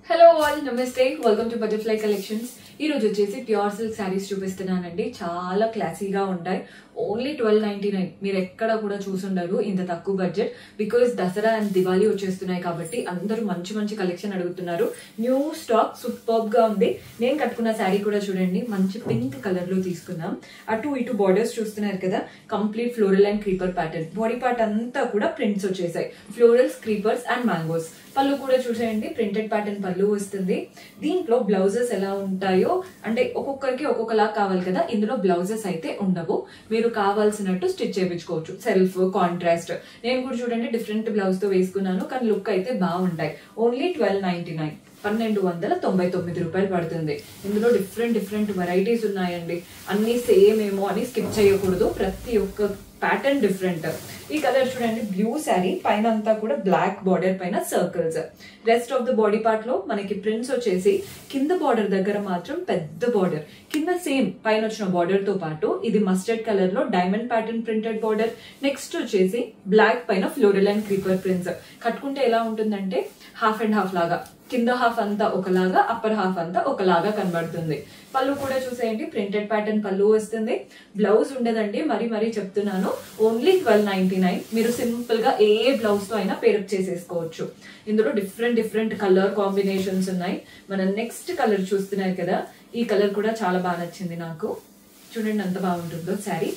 hello all నమస్తే welcome to butterfly collections ఈ రోజు వచ్చేసి ప్యూర్ సిల్క్ శారీస్ చూపిస్తున్నానండి చాలా క్లాసీగా ఉంటాయి ఓన్లీ ట్వెల్వ్ నైన్టీ నైన్ మీరు ఎక్కడ కూడా చూసుండరు ఇంత తక్కువ budget because Dasara and Diwali వచ్చేస్తున్నాయి కాబట్టి అందరూ మంచి మంచి కలెక్షన్ అడుగుతున్నారు న్యూ స్టాక్ సూపర్బ్ గా ఉంది నేను కట్టుకున్న శారీ కూడా చూడండి మంచి పింక్ కలర్ లో తీసుకున్నాం అటు ఇటు బార్డర్స్ చూస్తున్నారు కదా complete floral and creeper pattern body part అంతా కూడా ప్రింట్స్ వచ్చేసాయి ఫ్లోరల్స్ క్రీపర్స్ అండ్ మ్యాంగోస్ పళ్ళు కూడా చూసేయండి ప్రింటెడ్ ప్యాటర్న్ పళ్ళు వస్తుంది దీంట్లో బ్లౌజెస్ ఎలా ఉంటాయో అంటే ఒక్కొక్కరికి ఒక్కొక్కలా కావాలి కదా ఇందులో బ్లౌజెస్ అయితే ఉండవు మీరు కావాల్సినట్టు స్టిచ్ చేయించుకోవచ్చు సెల్ఫ్ కాంట్రాస్ట్ నేను కూడా చూడండి డిఫరెంట్ బ్లౌజ్ తో వేసుకున్నాను కానీ లుక్ అయితే బాగుంటాయి ఓన్లీ ట్వెల్వ్ నైన్టీ నైన్ పన్నెండు వందల తొంభై తొమ్మిది రూపాయలు పడుతుంది ఇందులో డిఫరెంట్ డిఫరెంట్ వెరైటీస్ ఉన్నాయండి అన్ని సేమ్ ఏమో అని స్కిప్ చేయకూడదు ప్రతి ఒక్క ప్యాటర్న్ డిఫరెంట్ ఈ కలర్ చూడండి బ్లూ శారీ పైన అంతా కూడా బ్లాక్ బార్డర్ పైన circles rest of the body part లో మనకి ప్రింట్స్ వచ్చేసి కింద బార్డర్ దగ్గర మాత్రం పెద్ద బార్డర్ కింద సేమ్ పైన వచ్చిన బార్డర్ తో పాటు ఇది మస్టర్డ్ కలర్ లో diamond pattern printed border next వచ్చేసి బ్లాక్ పైన ఫ్లోరల్ అండ్ క్రీపర్ ప్రింట్స్ కట్టుకుంటే ఎలా ఉంటుందంటే హాఫ్ అండ్ హాఫ్ లాగా కింద హాఫ్ అంతా ఒకలాగా అప్పర్ హాఫ్ అంతా ఒకలాగా కనబడుతుంది పళ్ళు కూడా చూసేయండి ప్రింటెడ్ ప్యాటర్న్ పళ్ళు వస్తుంది బ్లౌజ్ ఉండదండి మరి మరీ చెప్తున్నాను ఓన్లీ ట్వెల్వ్ నైన్టీ నైన్ మీరు సింపుల్ గా ఏ బ్లౌజ్ తో అయినా పేరప్ చేసేసుకోవచ్చు ఇందులో డిఫరెంట్ డిఫరెంట్ కలర్ కాంబినేషన్స్ ఉన్నాయి మన నెక్స్ట్ కలర్ చూస్తున్నారు కదా ఈ కలర్ కూడా చాలా బాగా నచ్చింది నాకు చూడండి ఎంత బాగుంటుందో శారీ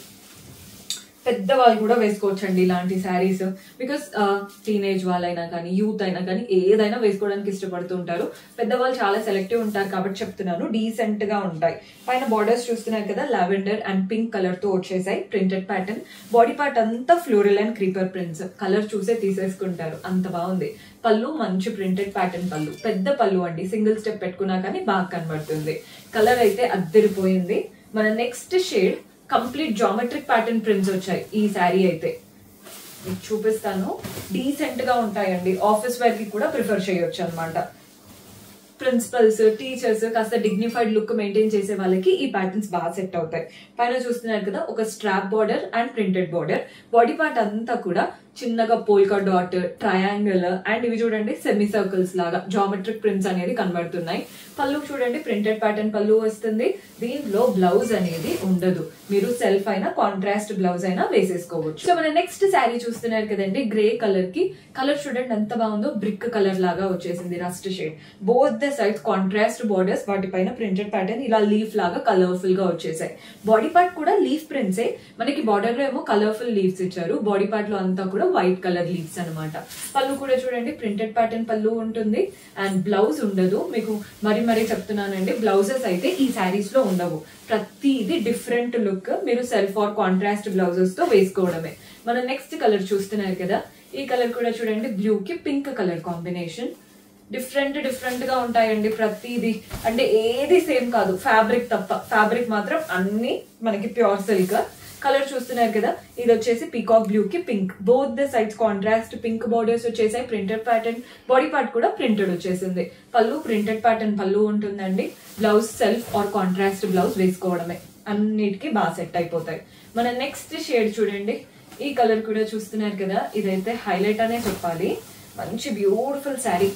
పెద్దవాళ్ళు కూడా వేసుకోవచ్చండి ఇలాంటి శారీస్ బికాస్ టీనేజ్ వాళ్ళైనా కానీ యూత్ అయినా కానీ ఏదైనా వేసుకోవడానికి ఇష్టపడుతూ ఉంటారు పెద్దవాళ్ళు చాలా సెలెక్టివ్ ఉంటారు కాబట్టి చెప్తున్నాను డీసెంట్ గా ఉంటాయి పైన బార్డర్స్ చూస్తున్నారు కదా లావెండర్ అండ్ పింక్ కలర్ తో వచ్చేసాయి ప్రింటెడ్ ప్యాటర్న్ బాడీ పార్ట్ అంతా floral and creeper prints colour చూసే తీసేసుకుంటారు అంత బాగుంది పళ్ళు మంచి ప్రింటెడ్ ప్యాటర్న్ పళ్ళు పెద్ద పళ్ళు అండి సింగిల్ స్టెప్ పెట్టుకున్నా కానీ బాగా కనబడుతుంది కలర్ అయితే అద్దరిపోయింది మన next shade complete geometric pattern prints వచ్చాయి ఈ శారీ అయితే మీకు చూపిస్తాను డీసెంట్ గా ఉంటాయండి ఆఫీస్ వేర్ కి కూడా ప్రిఫర్ చేయొచ్చు అనమాట ప్రిన్సిపల్స్ టీచర్స్ కాస్త డిగ్నిఫైడ్ లుక్ మెయింటైన్ చేసే వాళ్ళకి ఈ ప్యాటర్న్స్ బాగా సెట్ అవుతాయి పైన చూస్తున్నారు కదా ఒక strap border and printed border body part అంతా కూడా చిన్నగా పోల్కా డాట్ ట్రయాంగిల్ అండ్ ఇవి చూడండి సెమీ సర్కిల్స్ లాగా జామెట్రిక్ ప్రింట్స్ అనేది కనబడుతున్నాయి పళ్ళు చూడండి ప్రింటెడ్ ప్యాటర్న్ పళ్ళు వస్తుంది దీంట్లో బ్లౌజ్ అనేది ఉండదు మీరు సెల్ఫ్ అయినా కాంట్రాస్ట్ బ్లౌజ్ అయినా వేసేసుకోవచ్చు సో మన నెక్స్ట్ శారీ చూస్తున్నారు కదండి గ్రే కలర్ కి కలర్ చూడండి ఎంత బాగుందో బ్రిక్ కలర్ లాగా వచ్చేసింది rust shade both the sides contrast borders వాటిపైన ప్రింటెడ్ ప్యాటర్న్ ఇలా లీఫ్ లాగా కలర్ఫుల్ గా వచ్చేసాయి బాడీ పార్ట్ కూడా లీఫ్ ప్రింట్సే మనకి బార్డర్ లో ఏమో కలర్ఫుల్ లీవ్స్ ఇచ్చారు బాడీ పార్ట్ లో అంతా కూడా వైట్ కలర్ లీవ్స్ అనమాట పళ్ళు కూడా చూడండి ప్రింటెడ్ ప్యాటర్న్ పళ్ళు ఉంటుంది అండ్ బ్లౌజ్ ఉండదు మీకు మరి మరీ చెప్తున్నానండి బ్లౌజెస్ అయితే ఈ శారీస్ లో ఉండవు ప్రతిది డిఫరెంట్ లుక్ మీరు సెల్ఫ్ ఆర్ కాంట్రాస్ట్ బ్లౌజెస్ తో వేసుకోవడమే మన నెక్స్ట్ కలర్ చూస్తున్నారు కదా ఈ కలర్ కూడా చూడండి బ్లూ కి pink colour combination different different గా ఉంటాయండి ప్రతిది అంటే ఏది సేమ్ కాదు ఫ్యాబ్రిక్ తప్ప ఫ్యాబ్రిక్ మాత్రం అన్ని మనకి ప్యూర్ సిల్క్ కలర్ చూస్తున్నారు కదా ఇది వచ్చేసి పీకాక్ బ్లూ కి pink both the sides contrast pink borders వచ్చేసాయి ప్రింటెడ్ ప్యాటర్న్ బాడీ పార్ట్ కూడా ప్రింటెడ్ వచ్చేసింది పళ్ళు ప్రింటెడ్ ప్యాటర్న్ పళ్ళు ఉంటుందండి blouse self or contrast blouse వేసుకోవడమే అన్నిటికీ బాగా సెట్ అయిపోతాయి మన నెక్స్ట్ షేడ్ చూడండి ఈ కలర్ కూడా చూస్తున్నారు కదా ఇదైతే హైలైట్ అనే చెప్పాలి మంచి బ్యూటిఫుల్ శారీ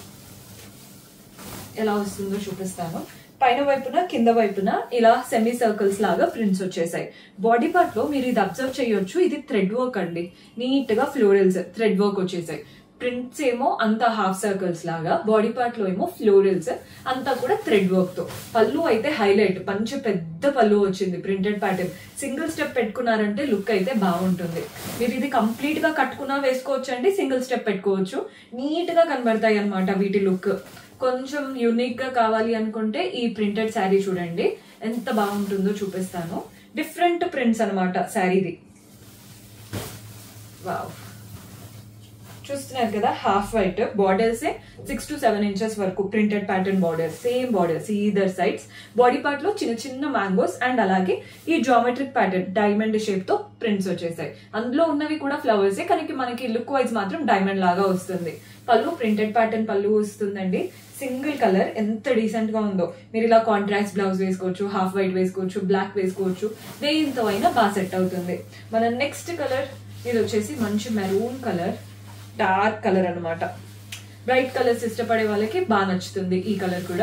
ఎలా వస్తుందో చూపిస్తాను పైన వైపున కింద వైపున ఇలా సెమీ సర్కిల్స్ లాగా ప్రింట్స్ వచ్చేసాయి బాడీ పార్ట్ లో మీరు ఇది అబ్జర్వ్ చేయొచ్చు ఇది థ్రెడ్ వర్క్ అండి నీట్ గా ఫ్లోరల్స్ థ్రెడ్ వర్క్ వచ్చేసాయి ప్రింట్స్ ఏమో అంతా హాఫ్ సర్కిల్స్ లాగా బాడీ పార్ట్ లో ఏమో ఫ్లోరల్స్ అంతా కూడా థ్రెడ్ వర్క్ తో పళ్ళు అయితే హైలైట్ పంచ పెద్ద పళ్ళు వచ్చింది ప్రింటెడ్ ప్యాటర్న్ సింగిల్ స్టెప్ పెట్టుకున్నారంటే లుక్ అయితే బాగుంటుంది మీరు ఇది కంప్లీట్ గా కట్టుకున్నా వేసుకోవచ్చు అండి సింగిల్ స్టెప్ పెట్టుకోవచ్చు నీట్ గా కనబడతాయి అనమాట వీటి లుక్ కొంచెం యూనిక్ గా కావాలి అనుకుంటే ఈ ప్రింటెడ్ శారీ చూడండి ఎంత బాగుంటుందో చూపిస్తాను డిఫరెంట్ ప్రింట్స్ అనమాట శారీది వావ్ చూస్తున్నారు కదా half white borders six to seven inches వరకు printed pattern borders same borders either sides body part లో చిన్న చిన్న మ్యాంగోస్ అండ్ అలాగే ఈ జామెట్రిక్ ప్యాటర్న్ డైమండ్ షేప్ తో ప్రింట్స్ వచ్చేసాయి అందులో ఉన్నవి కూడా ఫ్లవర్సే కానీ మనకి లుక్ వైజ్ మాత్రం డైమండ్ లాగా వస్తుంది పళ్ళు ప్రింటెడ్ ప్యాటర్న్ పళ్ళు వస్తుందండి సింగిల్ కలర్ ఎంత డీసెంట్ గా ఉందో మీరు ఇలా కాంట్రాస్ట్ బ్లౌజ్ వేసుకోవచ్చు హాఫ్ వైట్ వేసుకోవచ్చు బ్లాక్ వేసుకోవచ్చు దేంతో అయినా బాగా సెట్ అవుతుంది మన నెక్స్ట్ కలర్ ఇది వచ్చేసి మంచి మెరూన్ కలర్ డార్క్ కలర్ అనమాట బ్రైట్ కలర్స్ ఇష్టపడే వాళ్ళకి బాగా నచ్చుతుంది ఈ కలర్ కూడా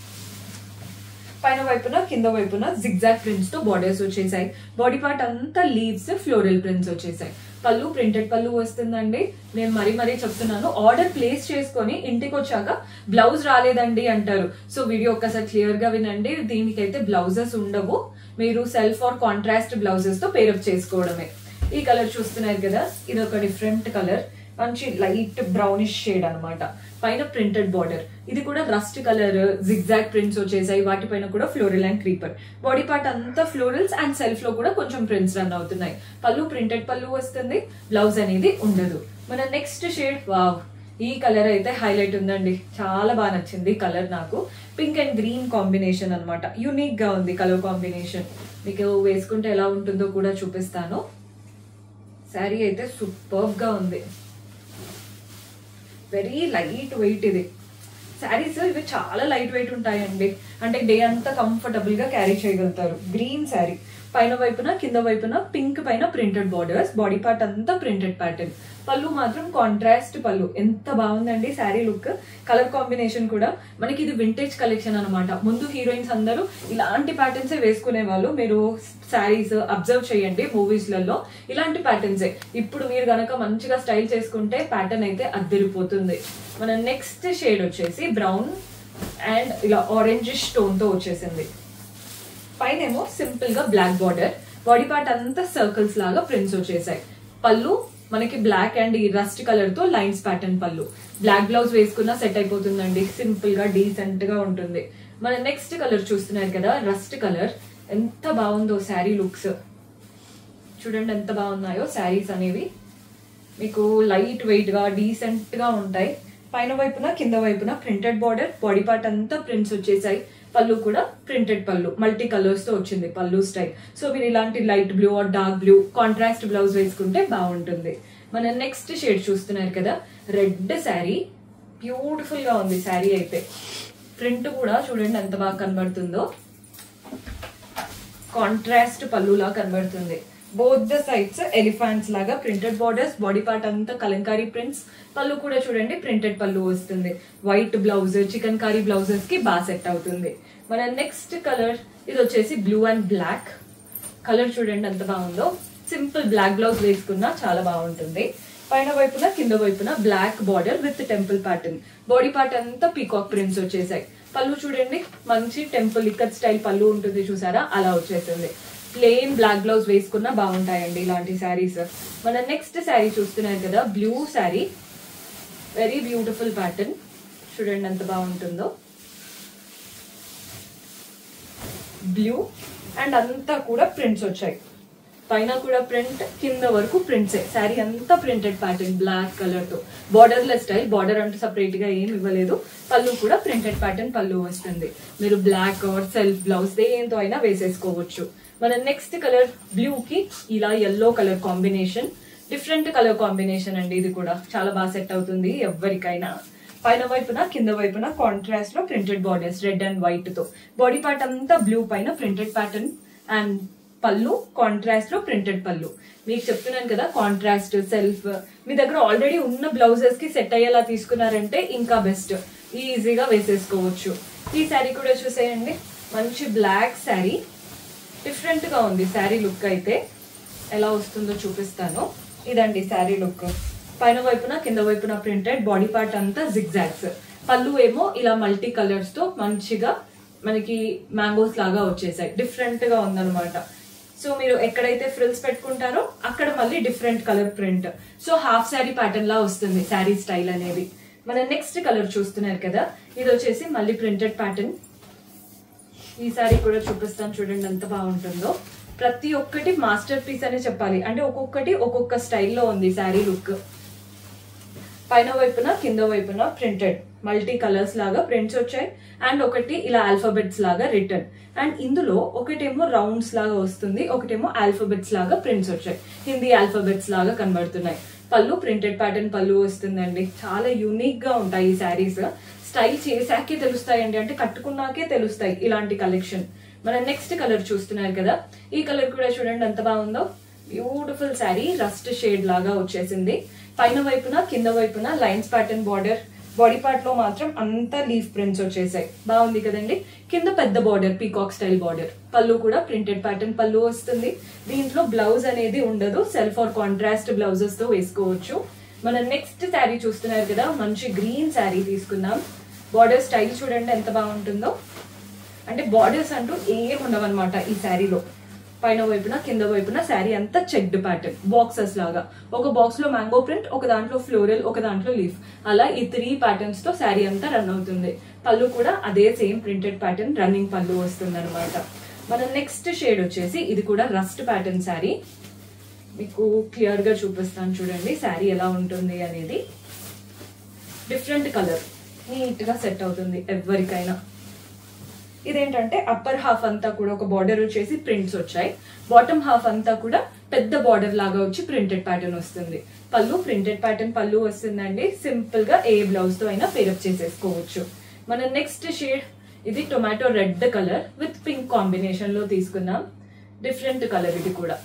పైన వైపున కింద వైపున జిగ్జాగ్ ప్రింట్స్ తో బార్డర్స్ వచ్చేసాయి బాడీ పార్ట్ అంతా లీవ్స్ ఫ్లోరల్ ప్రింట్స్ వచ్చేసాయి పళ్ళు ప్రింటెడ్ పళ్ళు వస్తుందండి నేను మరీ మరీ చెప్తున్నాను ఆర్డర్ ప్లేస్ చేసుకొని ఇంటికి వచ్చాక బ్లౌజ్ రాలేదండి అంటారు సో వీడియో ఒక్కసారి క్లియర్ గా వినండి దీనికైతే బ్లౌజెస్ ఉండవు మీరు సెల్ఫ్ ఆర్ కాంట్రాస్ట్ బ్లౌజెస్ తో పేరప్ చేసుకోవడమే ఈ కలర్ చూస్తున్నారు కదా ఇది ఒక డిఫరెంట్ కలర్ మంచి లైట్ బ్రౌనిష్ షేడ్ అన్నమాట పైన ప్రింటెడ్ బార్డర్ ఇది కూడా రస్ట్ కలర్ జిగ్జాగ్ ప్రింట్స్ వచ్చేసాయి వాటిపైన కూడా floral and creeper body part అంతా ఫ్లోరల్స్ అండ్ సెల్ఫ్ లో కూడా కొంచెం ప్రింట్స్ రన్ అవుతున్నాయి పళ్ళు ప్రింటెడ్ పళ్ళు వస్తుంది బ్లౌజ్ అనేది ఉండదు మన నెక్స్ట్ షేడ్ వావ్ ఈ కలర్ అయితే హైలైట్ ఉందండి చాలా బాగా నచ్చింది కలర్ నాకు పింక్ అండ్ గ్రీన్ కాంబినేషన్ అన్నమాట యూనిక్ గా ఉంది కలర్ కాంబినేషన్ మీకు వేసుకుంటే ఎలా ఉంటుందో కూడా చూపిస్తాను శారీ అయితే సూపర్ గా ఉంది వెరీ లైట్ వెయిట్ ఇది శారీస్ ఇవి చాలా లైట్ వెయిట్ ఉంటాయండి అంటే డే అంతా కంఫర్టబుల్ గా క్యారీ చేయగలుగుతారు గ్రీన్ శారీ పైన వైపున కింద వైపున పింక్ పైన ప్రింటెడ్ బార్డర్స్ బాడీ పార్ట్ అంతా ప్రింటెడ్ ప్యాటర్న్ పళ్ళు మాత్రం కాంట్రాస్ట్ పళ్ళు ఎంత బాగుందండి శారీ లుక్ కలర్ కాంబినేషన్ కూడా మనకి ఇది వింటేజ్ కలెక్షన్ అన్నమాట ముందు హీరోయిన్స్ అందరూ ఇలాంటి ప్యాటర్న్స్ వేసుకునే వాళ్ళు మీరు శారీస్ అబ్జర్వ్ చేయండి మూవీస్ లలో ఇలాంటి ప్యాటర్న్స్ ఇప్పుడు మీరు గనక మంచిగా స్టైల్ చేసుకుంటే ప్యాటర్న్ అయితే అద్దరిపోతుంది మన నెక్స్ట్ షేడ్ వచ్చేసి బ్రౌన్ అండ్ ఇలా ఆరెంజ్ స్టోన్ తో వచ్చేసింది పైన ఏమో సింపుల్ గా బ్లాక్ బార్డర్ బాడీ పార్ట్ అంతా సర్కిల్స్ లాగా ప్రింట్స్ వచ్చేసాయి పళ్ళు మనకి బ్లాక్ అండ్ ఈ రస్ట్ కలర్ తో lines pattern pallu black blouse వేసుకున్నా సెట్ అయిపోతుందండి సింపుల్ గా డీసెంట్ గా ఉంటుంది మన నెక్స్ట్ కలర్ చూస్తున్నారు కదా రస్ట్ కలర్ ఎంత బాగుందో శారీ లుక్స్ చూడండి ఎంత బాగున్నాయో శారీస్ అనేవి మీకు లైట్ వెయిట్ గా డీసెంట్ గా ఉంటాయి పైన వైపున కింద వైపున ప్రింటెడ్ బార్డర్ బాడీ పార్ట్ అంతా ప్రింట్స్ వచ్చేసాయి పళ్ళు కూడా ప్రింటెడ్ పళ్ళు మల్టీ కలర్స్ తో వచ్చింది పళ్ళు స్టైల్ సో మీరు ఇలాంటి light blue or dark blue contrast blouse వేసుకుంటే బాగుంటుంది మన నెక్స్ట్ షేడ్ చూస్తున్నారు కదా రెడ్ శారీ బ్యూటిఫుల్ గా ఉంది శారీ అయితే ప్రింట్ కూడా చూడండి ఎంత బాగా కనబడుతుందో కాంట్రాస్ట్ పళ్ళులా కనబడుతుంది బోత్ ద సైడ్స్ ఎలిఫాంట్స్ లాగా ప్రింటెడ్ బార్డర్స్ బాడీ పార్ట్ అంతా కలంకారీ ప్రింట్స్ పళ్ళు కూడా చూడండి ప్రింటెడ్ పళ్ళు వస్తుంది white blouse chikankari blouses కి బాగా సెట్ అవుతుంది మన నెక్స్ట్ కలర్ ఇది వచ్చేసి బ్లూ అండ్ బ్లాక్ కలర్ చూడండి ఎంత బాగుందో సింపుల్ బ్లాక్ బ్లౌజ్ వేసుకున్నా చాలా బాగుంటుంది పైన వైపున కింద వైపున black border with temple pattern body part అంతా పీకాక్ ప్రింట్స్ వచ్చేసాయి పళ్ళు చూడండి మంచి టెంపుల్ ఇక్కత్ స్టైల్ పళ్ళు ఉంటుంది చూసారా అలా వచ్చేసింది ప్లెయిన్ బ్లాక్ బ్లౌజ్ వేసుకున్నా బాగుంటాయండి ఇలాంటి శారీస్ మన నెక్స్ట్ శారీ చూస్తున్నారు కదా blue sari very beautiful pattern చూడండి ఎంత బాగుంటుందో బ్లూ అండ్ అంతా కూడా ప్రింట్స్ వచ్చాయి పైన కూడా ప్రింట్ కింద వరకు ప్రింట్సే శారీ అంతా ప్రింటెడ్ ప్యాటర్న్ బ్లాక్ కలర్ తో బార్డర్ లెస్ స్టైల్ బార్డర్ అంటూ సపరేట్ గా ఏం ఇవ్వలేదు పళ్ళు కూడా ప్రింటెడ్ ప్యాటర్న్ పళ్ళు వస్తుంది మీరు బ్లాక్ ఆర్ సెల్ఫ్ బ్లౌజ్ దేంతో అయినా వేసేసుకోవచ్చు మన నెక్స్ట్ కలర్ బ్లూ కి ఇలా yellow colour combination different colour combination అండి ఇది కూడా చాలా బాగా సెట్ అవుతుంది ఎవరికైనా పైన వైపున కింద వైపున కాంట్రాస్ట్ లో printed borders red and white తో బాడీ పార్ట్ అంతా బ్లూ పైన printed pattern and pallu contrast లో ప్రింటెడ్ పళ్ళు మీకు చెప్తున్నాను కదా కాంట్రాస్ట్ సెల్ఫ్ మీ దగ్గర ఆల్రెడీ ఉన్న బ్లౌజెస్ కి సెట్ అయ్యేలా తీసుకున్నారంటే ఇంకా బెస్ట్ ఈజీగా వేసేసుకోవచ్చు ఈ శారీ కూడా చూసేయండి మంచి బ్లాక్ శారీ డిఫరెంట్ గా ఉంది శారీ లుక్ అయితే ఎలా వస్తుందో చూపిస్తాను ఇదండి శారీ లుక్ పైన వైపున కింద వైపున ప్రింటెడ్ బాడీ పార్ట్ అంతా జిగ్జాగ్స్ పళ్ళు ఏమో ఇలా మల్టీ కలర్స్ తో మంచిగా మనకి మ్యాంగోస్ లాగా వచ్చేసాయి డిఫరెంట్ గా ఉందన్నమాట సో మీరు ఎక్కడైతే ఫ్రిల్స్ పెట్టుకుంటారో అక్కడ మళ్ళీ different colour print so half sari pattern లా వస్తుంది శారీ స్టైల్ అనేది మన నెక్స్ట్ కలర్ చూస్తున్నారు కదా ఇది వచ్చేసి మళ్ళీ ప్రింటెడ్ ప్యాటర్న్ ఈ సారీ కూడా చూపిస్తాను చూడండి ఎంత బాగుంటుందో ప్రతి ఒక్కటి మాస్టర్ పీస్ అనే చెప్పాలి అంటే ఒక్కొక్కటి ఒక్కొక్క స్టైల్లో ఉంది శారీ లుక్ పైన వైపున కింద వైపున ప్రింటెడ్ మల్టీ కలర్స్ లాగా ప్రింట్స్ వచ్చాయి అండ్ ఒకటి ఇలా ఆల్ఫాబెట్స్ లాగా రిటర్న్ అండ్ ఇందులో ఒకటేమో రౌండ్స్ లాగా వస్తుంది ఒకటేమో ఆల్ఫాబెట్స్ లాగా ప్రింట్స్ వచ్చాయి హిందీ ఆల్ఫాబెట్స్ లాగా కనబడుతున్నాయి పళ్ళు ప్రింటెడ్ ప్యాటర్న్ పళ్ళు వస్తుందండి చాలా యూనిక్ గా ఉంటాయి ఈ శారీస్ స్టైల్ చేశాకే తెలుస్తాయండి అంటే కట్టుకున్నాకే తెలుస్తాయి ఇలాంటి కలెక్షన్ మన నెక్స్ట్ కలర్ చూస్తున్నారు కదా ఈ కలర్ కూడా చూడండి ఎంత బాగుందో బ్యూటిఫుల్ శారీ రస్ట్ షేడ్ లాగా వచ్చేసింది పైన వైపున కింద వైపున lines pattern border body part లో మాత్రం అంతా లీఫ్ ప్రింట్స్ వచ్చేసాయి బాగుంది కదండి కింద పెద్ద బార్డర్ పీకాక్ స్టైల్ బార్డర్ పళ్ళు కూడా ప్రింటెడ్ ప్యాటర్న్ పళ్ళు వస్తుంది దీంట్లో బ్లౌజ్ అనేది ఉండదు సెల్ఫ్ ఆర్ కాంట్రాస్ట్ బ్లౌజెస్ తో వేసుకోవచ్చు మన నెక్స్ట్ శారీ చూస్తున్నారు కదా మంచి గ్రీన్ శారీ తీసుకుందాం బార్డర్ స్టైల్ చూడండి ఎంత బాగుంటుందో అంటే బార్డర్స్ అంటూ ఏం ఉండవన్నమాట ఈ శారీలో పైన వైపున కింద వైపున శారీ అంతా చెక్డ్ ప్యాటర్న్ బాక్సెస్ లాగా ఒక బాక్స్ లో మ్యాంగో ప్రింట్ ఒక దాంట్లో ఫ్లోరల్ ఒక దాంట్లో లీఫ్ అలా ఈ త్రీ ప్యాటర్న్స్ తో శారీ అంతా రన్ అవుతుంది పళ్ళు కూడా అదే సేమ్ ప్రింటెడ్ ప్యాటర్న్ రన్నింగ్ పళ్ళు వస్తుంది అనమాట మన నెక్స్ట్ షేడ్ వచ్చేసి ఇది కూడా రస్ట్ ప్యాటర్న్ శారీ మీకు క్లియర్ గా చూపిస్తాను చూడండి శారీ ఎలా ఉంటుంది అనేది డిఫరెంట్ కలర్ నీట్ గా సెట్ అవుతుంది ఎవరికైనా ఇదేంటంటే అప్పర్ హాఫ్ అంతా కూడా ఒక బార్డర్ వచ్చేసి ప్రింట్స్ వచ్చాయి బాటమ్ హాఫ్ అంతా కూడా పెద్ద బార్డర్ లాగా వచ్చి ప్రింటెడ్ ప్యాటర్న్ వస్తుంది పళ్ళు ప్రింటెడ్ ప్యాటర్న్ పళ్ళు వస్తుందండి సింపుల్ గా ఏ బ్లౌజ్ తో అయినా పేరప్ చేసేసుకోవచ్చు మన నెక్స్ట్ షేడ్ ఇది tomato red colour with pink combination లో తీసుకుందాం డిఫరెంట్ కలర్ ఇది కూడా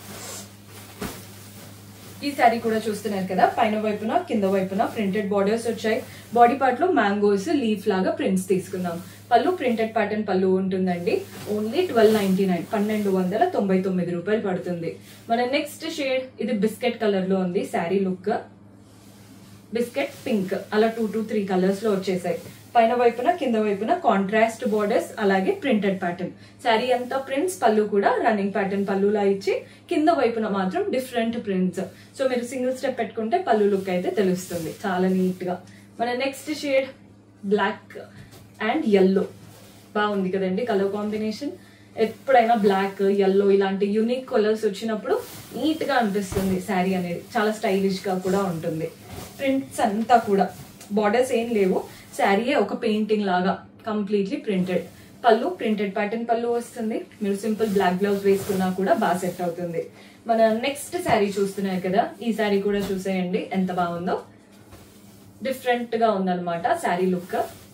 ఈ శారీ కూడా చూస్తున్నారు కదా పైన వైపున కింద వైపున ప్రింటెడ్ బార్డర్స్ వచ్చాయి బాడీ పార్ట్ లో మ్యాంగోస్ లీఫ్ లాగా ప్రింట్స్ తీసుకుందాం పళ్ళు ప్రింటెడ్ ప్యాటర్న్ పళ్ళు ఉంటుందండి ఓన్లీ ట్వెల్వ్ నైన్టీ నైన్ పన్నెండు వందల తొంభై తొమ్మిది రూపాయలు పడుతుంది మన నెక్స్ట్ షేడ్ ఇది బిస్కెట్ కలర్ లో ఉంది శారీ లుక్ బిస్కెట్ పింక్ అలా టూ టూ త్రీ కలర్స్ లో వచ్చేసాయి పైన వైపున కింద వైపున కాంట్రాస్ట్ బోర్డర్స్ అలాగే ప్రింటెడ్ ప్యాటర్న్ శారీ అంతా ప్రింట్స్ పళ్ళు కూడా రన్నింగ్ ప్యాటర్న్ పళ్ళులా ఇచ్చి కింద వైపున మాత్రం డిఫరెంట్ ప్రింట్స్ సో మీరు సింగిల్ స్టెప్ పెట్టుకుంటే పళ్ళు లుక్ అయితే తెలుస్తుంది చాలా నీట్ గా మన next shade black and yellow బాగుంది కదండి కలర్ కాంబినేషన్ ఎప్పుడైనా బ్లాక్ ఎల్లో ఇలాంటి యునిక్ కలర్స్ వచ్చినప్పుడు నీట్ గా అనిపిస్తుంది శారీ అనేది చాలా స్టైలిష్ గా కూడా ఉంటుంది ప్రింట్స్ అంతా కూడా బార్డర్స్ ఏం లేవు శారీయే ఒక పెయింటింగ్ లాగా completely printed pallu printed pattern pallu వస్తుంది మీరు సింపుల్ బ్లాక్ బ్లౌజ్ వేసుకున్నా కూడా బాగా సెట్ అవుతుంది మన నెక్స్ట్ శారీ చూస్తున్నారు కదా ఈ శారీ కూడా చూసేయండి ఎంత బాగుందో డిఫరెంట్ గా ఉందన్నమాట శారీ లుక్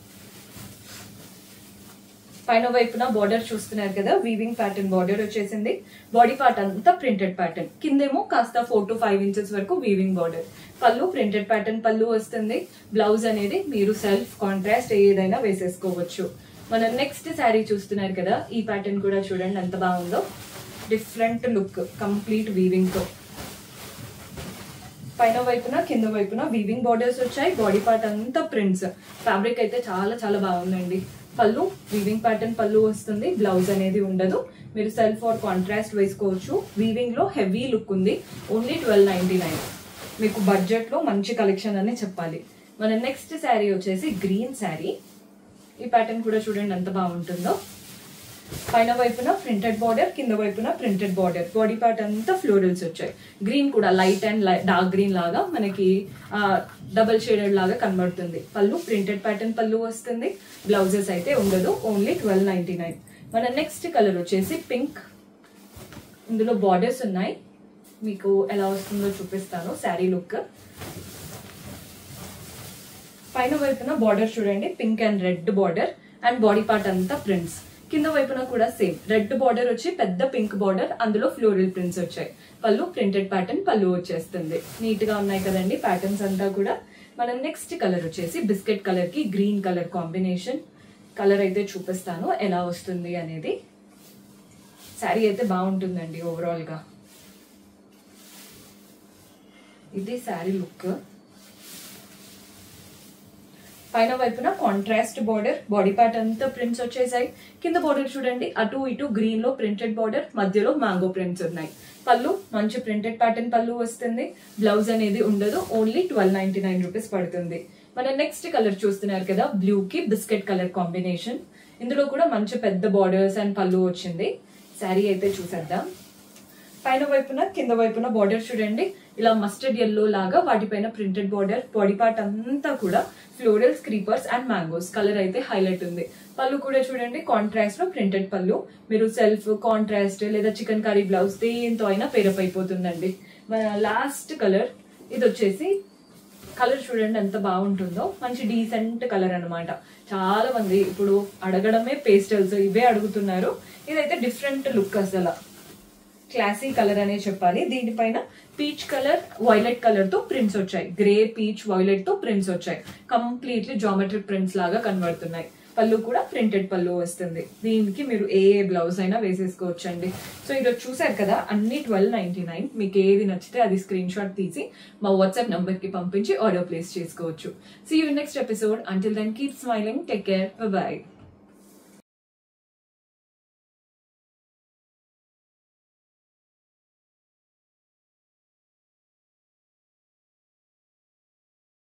పైన వైపున బార్డర్ చూస్తున్నారు కదా వీవింగ్ ప్యాటర్న్ బార్డర్ వచ్చేసింది బాడీ పార్ట్ అంతా ప్రింటెడ్ ప్యాటర్న్ కిందేమో కాస్త ఫోర్ టు ఫైవ్ ఇంచెస్ వరకు weaving border pallu printed pattern pallu వస్తుంది బ్లౌజ్ అనేది మీరు సెల్ఫ్ కాంట్రాస్ట్ ఏదైనా వేసేసుకోవచ్చు మన నెక్స్ట్ శారీ చూస్తున్నారు కదా ఈ ప్యాటర్న్ కూడా చూడండి ఎంత బాగుందో డిఫరెంట్ లుక్ కంప్లీట్ వీవింగ్ తో పైన వైపున కింద వైపున వీవింగ్ బార్డర్స్ వచ్చాయి బాడీ పార్ట్ అంతా ప్రింట్స్ ఫ్యాబ్రిక్ అయితే చాలా చాలా బాగుందండి పళ్ళు వీవింగ్ ప్యాటర్న్ పళ్ళు వస్తుంది బ్లౌజ్ అనేది ఉండదు మీరు సెల్ఫ్ ఆర్ కాంట్రాస్ట్ వేసుకోవచ్చు వీవింగ్ లో హెవీ లుక్ ఉంది ఓన్లీ ట్వెల్వ్ నైన్టీ నైన్ మీకు బడ్జెట్ లో మంచి కలెక్షన్ అని చెప్పాలి మన నెక్స్ట్ శారీ వచ్చేసి గ్రీన్ శారీ ఈ ప్యాటర్న్ కూడా చూడండి ఎంత బాగుంటుందో పైన వైపున ప్రింటెడ్ బార్డర్ కింద వైపున ప్రింటెడ్ బార్డర్ బాడీ పార్ట్ అంతా ఫ్లోరల్స్ వచ్చాయి గ్రీన్ కూడా లైట్ అండ్ డార్క్ గ్రీన్ లాగా మనకి డబల్ షేడెడ్ లాగా కనబడుతుంది పళ్ళు ప్రింటెడ్ ప్యాటర్న్ పళ్ళు వస్తుంది బ్లౌజెస్ అయితే ఉండదు ఓన్లీ ట్వెల్వ్ నైన్టీ నైన్ మన నెక్స్ట్ కలర్ వచ్చేసి పింక్ ఇందులో బార్డర్స్ ఉన్నాయి మీకు ఎలా వస్తుందో చూపిస్తాను శారీ లుక్ పైన వైపున బార్డర్ చూడండి pink and red border and body part అంతా ప్రింట్స్ కింద వైపున కూడా సేమ్ రెడ్ బార్డర్ వచ్చి పెద్ద పింక్ బార్డర్ అందులో ఫ్లోరల్ ప్రింట్స్ వచ్చాయి పళ్ళు ప్రింటెడ్ ప్యాటర్న్ పళ్ళు వచ్చేస్తుంది నీట్ గా ఉన్నాయి కదండి ప్యాటర్న్స్ అంతా కూడా మన నెక్స్ట్ కలర్ వచ్చేసి బిస్కెట్ కలర్ కి గ్రీన్ కలర్ కాంబినేషన్ కలర్ అయితే చూపిస్తాను ఎలా వస్తుంది అనేది శారీ అయితే బాగుంటుందండి ఓవరాల్ గా ఇది శారీ లుక్ పైన వైపున కాంట్రాస్ట్ బార్డర్ బాడీ పార్ట్ అంతా ప్రింట్స్ వచ్చేసాయి కింద బార్డర్ చూడండి అటు ఇటు గ్రీన్ లో ప్రింటెడ్ బార్డర్ మధ్యలో మ్యాంగో ప్రింట్స్ ఉన్నాయి పళ్ళు మంచి ప్రింటెడ్ ప్యాటర్న్ పళ్ళు వస్తుంది బ్లౌజ్ అనేది ఉండదు only twelve ninety nine rupees పడుతుంది మన నెక్స్ట్ కలర్ చూస్తున్నారు కదా బ్లూ కి బిస్కెట్ కలర్ కాంబినేషన్ ఇందులో కూడా మంచి పెద్ద బార్డర్స్ అండ్ పళ్ళు వచ్చింది శారీ అయితే చూసేద్దాం పైన వైపున కింద వైపున బార్డర్ చూడండి ఇలా మస్టర్డ్ ఎల్లో లాగా వాటిపైన ప్రింటెడ్ బార్డర్ బాడీ పార్ట్ అంతా కూడా florals creepers and mangoes colour అయితే హైలైట్ ఉంది పళ్ళు కూడా చూడండి కాంట్రాస్ట్ లో ప్రింటెడ్ పళ్ళు మీరు సెల్ఫ్ కాంట్రాస్ట్ లేదా చికెన్ కర్రీ బ్లౌజ్ దేంతో అయినా పేరప్ అయిపోతుందండి మన లాస్ట్ కలర్ ఇది వచ్చేసి కలర్ చూడండి ఎంత బాగుంటుందో మంచి డీసెంట్ కలర్ అన్నమాట చాలా మంది ఇప్పుడు అడగడమే పేస్టల్స్ ఇవే అడుగుతున్నారు ఇదైతే డిఫరెంట్ లుక్ అసలు క్లాసీ కలర్ అనే చెప్పాలి దీనిపైన పీచ్ కలర్ వైలెట్ కలర్ తో ప్రింట్స్ వచ్చాయి గ్రే పీచ్ వైలెట్ తో ప్రింట్స్ వచ్చాయి కంప్లీట్లీ జామెట్రిక్ ప్రింట్స్ లాగా కనబడుతున్నాయి పళ్ళు కూడా ప్రింటెడ్ పళ్ళు వస్తుంది దీనికి మీరు ఏ ఏ బ్లౌజ్ అయినా వేసేసుకోవచ్చండి సో ఈరోజు చూసారు కదా అన్ని ట్వెల్వ్ నైన్టీ నైన్ మీకు ఏది నచ్చితే అది స్క్రీన్ షాట్ తీసి మా వాట్సాప్ నంబర్ కి పంపించి ఆర్డర్ ప్లేస్ చేసుకోవచ్చు see you next episode until then keep smiling take care bye